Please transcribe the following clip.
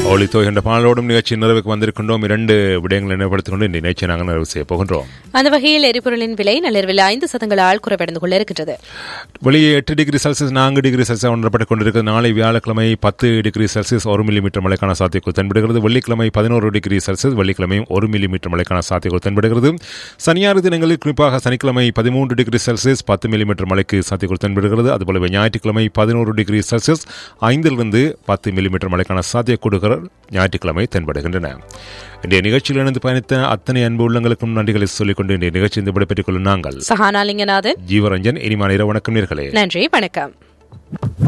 ஒளித்தோ என்ற பாடலோடும் நிகழ்ச்சி நிறைவுக்கு வந்திருக்கின்றோம் இரண்டு விடயங்களை நினைவுபடுத்திக் கொண்டு இந்த நிகழ்ச்சியை நாங்கள் நிறைவு செய்ய போகின்றோம் அந்த வகையில் எரிபொருளின் விலை நள்ளிரவில் ஐந்து சதங்களால் குறைவடைந்து கொள்ள இருக்கின்றது வெளியே எட்டு டிகிரி செல்சியஸ் நான்கு டிகிரி செல்சியஸ் உணரப்பட்டுக் கொண்டிருக்கிறது நாளை வியாழக்கிழமை பத்து டிகிரி செல்சியஸ் ஒரு மில்லிமீட்டர் மழைக்கான சாத்தியக்கூறு தென்படுகிறது வெள்ளிக்கிழமை பதினோரு டிகிரி செல்சியஸ் வெள்ளிக்கிழமை ஒரு மில்லிமீட்டர் மழைக்கான சாத்தியக்கூறு தென்படுகிறது சனியாறு தினங்களில் குறிப்பாக சனிக்கிழமை பதிமூன்று டிகிரி செல்சியஸ் பத்து மில்லிமீட்டர் மழைக்கு சாத்தியக்கூறு தென்படுகிறது அதுபோலவே ஞாயிற்றுக்கிழமை பதினோரு டிகிரி செல்சியஸ் ஐந்திலிருந்து பத்து மில்லிமீட்டர் மழைக்கான சாத்தியக்கூறுகள் ஞாயிற்றுக்கிழமை தென்படுகின்றன இன்றைய நிகழ்ச்சியில் இணைந்து பயணித்த அத்தனை அன்பு உள்ளங்களுக்கும் நன்றிகளை சொல்லிக்கொண்டு இன்றைய நிகழ்ச்சி இந்த விடைபெற்றுக் கொள்ளும் நாங்கள் சஹானா லிங்கநாதன் ஜீவரஞ்சன் இனிமான இரவு வணக்கம் நேர்களே நன்றி வணக்கம்